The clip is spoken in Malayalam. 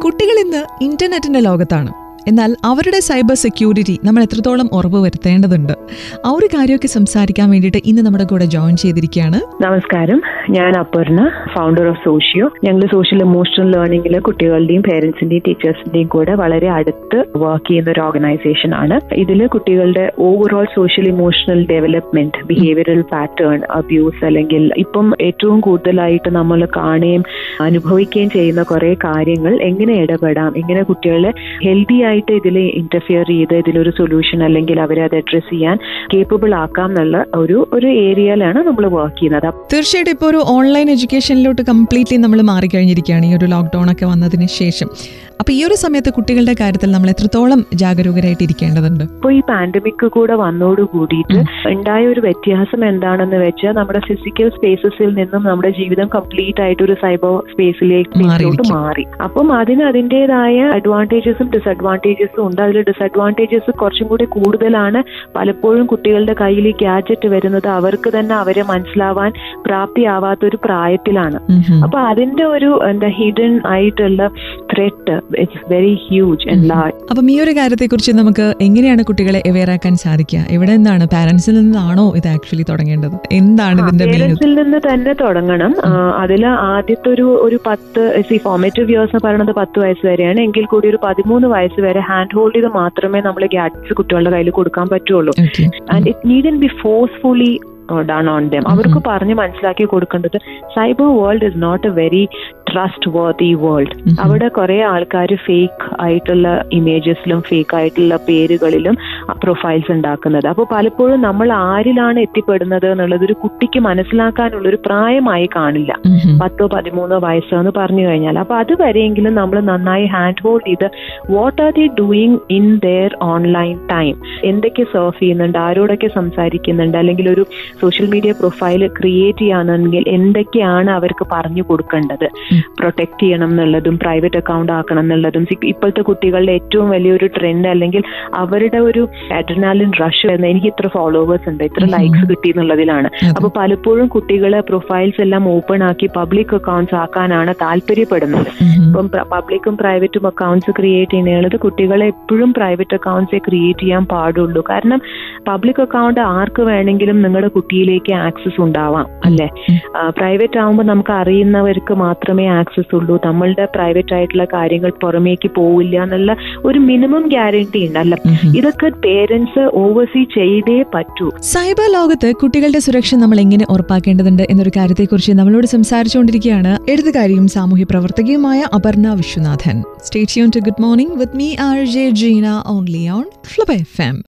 കുട്ടികൾ ഇന്ന് ഇന്റർനെറ്റിന്റെ ലോകത്താണ് എന്നാൽ അവരുടെ സൈബർ സെക്യൂരിറ്റി നമ്മൾ എത്രത്തോളം ഉറപ്പ് വരുത്തേണ്ടതുണ്ട് ആ ഒരു കാര്യമൊക്കെ സംസാരിക്കാൻ വേണ്ടിയിട്ട് ഇന്ന് നമ്മുടെ കൂടെ ജോയിൻ ചെയ്തിരിക്കുകയാണ് നമസ്കാരം ഞാൻ അപർണ ഫൗണ്ടർ ഓഫ് സോഷ്യോ ഞങ്ങൾ സോഷ്യൽ ഇമോഷണൽ ലേണിംഗിൽ കുട്ടികളുടെയും പേരൻസിന്റെയും ടീച്ചേഴ്സിന്റെയും കൂടെ വളരെ അടുത്ത് വർക്ക് ചെയ്യുന്ന ഒരു ഓർഗനൈസേഷൻ ആണ് ഇതിൽ കുട്ടികളുടെ overall social emotional development behavioural pattern abuse അല്ലെങ്കിൽ ഇപ്പം ഏറ്റവും കൂടുതലായിട്ട് നമ്മൾ കാണുകയും അനുഭവിക്കുകയും ചെയ്യുന്ന കുറെ കാര്യങ്ങൾ എങ്ങനെ ഇടപെടാം എങ്ങനെ കുട്ടികളെ ഹെൽത്തി ആയിട്ട് ഇതിൽ ഇന്റർഫിയർ ചെയ്ത് ഇതിലൊരു സൊല്യൂഷൻ അല്ലെങ്കിൽ അവരെ അത് അഡ്രസ് ചെയ്യാൻ കേപ്പബിൾ ആക്കാം എന്നുള്ള ഒരു ഒരു ഏരിയയിലാണ് നമ്മൾ വർക്ക് ചെയ്യുന്നത് തീർച്ചയായിട്ടും ഇപ്പോൾ ഒരു ഓൺലൈൻ എഡ്യൂക്കേഷനിലോട്ട് കംപ്ലീറ്റ്ലി നമ്മൾ മാറിക്കഴിഞ്ഞിരിക്കുകയാണ് ഈ ഒരു ലോക്ക്ഡൗൺ ഒക്കെ വന്നതിന് ശേഷം അപ്പൊ ഈ ഒരു സമയത്ത് കുട്ടികളുടെ കാര്യത്തിൽ നമ്മൾ എത്രത്തോളം ജാഗരൂകരായിട്ട് ഇരിക്കേണ്ടതുണ്ട് ഇപ്പോൾ ഈ പാൻഡമിക് കൂടെ വന്നോട് കൂടിയിട്ട് ഉണ്ടായ ഒരു വ്യത്യാസം എന്താണെന്ന് വെച്ചാൽ നമ്മുടെ ഫിസിക്കൽ സ്പേസസിൽ നിന്നും നമ്മുടെ ജീവിതം കംപ്ലീറ്റ് ആയിട്ട് ഒരു സൈബർ സ്പേസിലേക്ക് മാറിയിരിക്കും. മാറി അപ്പം അതിന് അതിൻ്റെതായ അഡ്വാൻറ്റേജസും ഡിസഡ്വാൻറ്റേജസും ഉണ്ട് അതിൽ ഡിസഡ്വാൻറ്റേജസ് കുറച്ചും കൂടി കൂടുതലാണ് പലപ്പോഴും കുട്ടികളുടെ കയ്യിൽ ഈ ഗാഡ്ജറ്റ് വരുന്നത് അവർക്ക് തന്നെ അവരെ മനസ്സിലാവാൻ പ്രാപ്തിയാവാത്ത ഒരു പ്രായത്തിലാണ് ഉം ഉം. അപ്പൊ അതിന്റെ ഒരു എന്താ ഹിഡൻ ആയിട്ടുള്ള threat it's very huge and large അപ്പം ഈ ഒരു കാര്യത്തെക്കുറിച്ച് നമുക്ക് എങ്ങനെയാണ് കുട്ടികളെ അവെയർ ആക്കാൻ സാധിക്കുക എവിടെ നിന്നാണ് പാരന്റ്സിൽ നിന്നാണോ ഇത് ആക്ച്വലി തുടങ്ങേണ്ടത് എന്താണ് ഇതിന്റെ മെയിൻ പേരൻസിൽ നിന്ന് തന്നെ തുടങ്ങണം അതിൽ ആദ്യത്തെ ഒരു ഒരു പത്ത് സി ഫോർമേറ്റീവ് ഇയേഴ്സ് എന്ന് പറയുന്നത് പത്ത് വയസ്സ് വരെയാണ് എങ്കിൽ കൂടി ഒരു പതിമൂന്ന് വയസ്സ് വരെ ഹാൻഡ് ഹോൾഡ് ചെയ്ത് മാത്രമേ നമ്മൾ ഗാഡ്ജറ്റ്സ് കുട്ടികളുടെ കയ്യിൽ കൊടുക്കാൻ പറ്റുള്ളൂ okay and it need be forcefully done on them അവർക്ക് പറഞ്ഞ് മനസ്സിലാക്കി കൊടുക്കേണ്ടത് cyber world is not a very trustworthy world അവിടെ കുറെ ആൾക്കാർ ഫേക്ക് ആയിട്ടുള്ള ഇമേജസിലും ഫേക്ക് ആയിട്ടുള്ള പേരുകളിലും പ്രൊഫൈൽസ് ഉണ്ടാക്കുന്നത് അപ്പോൾ പലപ്പോഴും നമ്മൾ ആരിലാണ് എത്തിപ്പെടുന്നത് എന്നുള്ളത് ഒരു കുട്ടിക്ക് മനസ്സിലാക്കാനുള്ള ഒരു പ്രായമായി കാണില്ല പത്തോ പതിമൂന്നോ വയസ്സോ എന്ന് പറഞ്ഞു കഴിഞ്ഞാൽ അപ്പൊ അതുവരെയെങ്കിലും നമ്മൾ നന്നായി ഹാൻഡ് ഹോൾഡ് ചെയ്ത് what are they doing in their online time എന്തൊക്കെ സർഫ് ചെയ്യുന്നുണ്ട് ആരോടൊക്കെ സംസാരിക്കുന്നുണ്ട് അല്ലെങ്കിൽ ഒരു സോഷ്യൽ മീഡിയ പ്രൊഫൈൽ ക്രിയേറ്റ് ചെയ്യാണെങ്കിൽ എന്തൊക്കെയാണ് അവർക്ക് പറഞ്ഞു കൊടുക്കേണ്ടത് പ്രൊട്ടക്ട് ചെയ്യണം എന്നുള്ളതും പ്രൈവറ്റ് അക്കൗണ്ട് ആക്കണം എന്നുള്ളതും സി- ഇപ്പോഴത്തെ കുട്ടികളുടെ ഏറ്റവും വലിയൊരു ട്രെൻഡ് അല്ലെങ്കിൽ അവരുടെ ഒരു അഡ്രിനാലിൻ റഷ് വരുന്ന എനിക്ക് ഇത്ര ഫോളോവേഴ്സ് ഉണ്ട് ഇത്ര ലൈക്സ് കിട്ടി എന്നുള്ളതിലാണ് അപ്പൊ പലപ്പോഴും കുട്ടികളെ പ്രൊഫൈൽസ് എല്ലാം ഓപ്പൺ ആക്കി പബ്ലിക് അക്കൗണ്ട്സ് ആക്കാനാണ് താല്പര്യപ്പെടുന്നത് ഇപ്പം പബ്ലിക്കും പ്രൈവറ്റും അക്കൗണ്ട്സ് ക്രിയേറ്റ് ചെയ്യുന്നത് കുട്ടികളെ എപ്പോഴും പ്രൈവറ്റ് അക്കൗണ്ട്സേ ക്രിയേറ്റ് ചെയ്യാൻ പാടുള്ളൂ കാരണം പബ്ലിക് അക്കൗണ്ട് ആർക്ക് വേണമെങ്കിലും നിങ്ങളുടെ കുട്ടിയിലേക്ക് ആക്സസ് ഉണ്ടാവാം അല്ലെ പ്രൈവറ്റ് ആവുമ്പോൾ നമുക്ക് അറിയുന്നവർക്ക് മാത്രമേ ആക്സസ് ഉള്ളൂ നമ്മളുടെ പ്രൈവറ്റ് ആയിട്ടുള്ള കാര്യങ്ങൾ പുറമേക്ക് പോവില്ല എന്നുള്ള ഒരു മിനിമം ഗ്യാരണ്ടി ഉണ്ട് അല്ല ഇതൊക്കെ പേരൻസ് ഓവർസീ ചെയ്തേ പറ്റൂ സൈബർ ലോകത്ത് കുട്ടികളുടെ സുരക്ഷ നമ്മൾ എങ്ങനെ ഉറപ്പാക്കേണ്ടതുണ്ട് എന്നൊരു കാര്യത്തെക്കുറിച്ച് നമ്മളോട് സംസാരിച്ചുകൊണ്ടിരിക്കുകയാണ് എഴുത്തുകാരിയും സാമൂഹ്യ പ്രവർത്തകയുമായ അപർണ വിശ്വനാഥൻ സ്റ്റേറ്റ് യൂൺ to good morning with me R J Jeena only on Club F M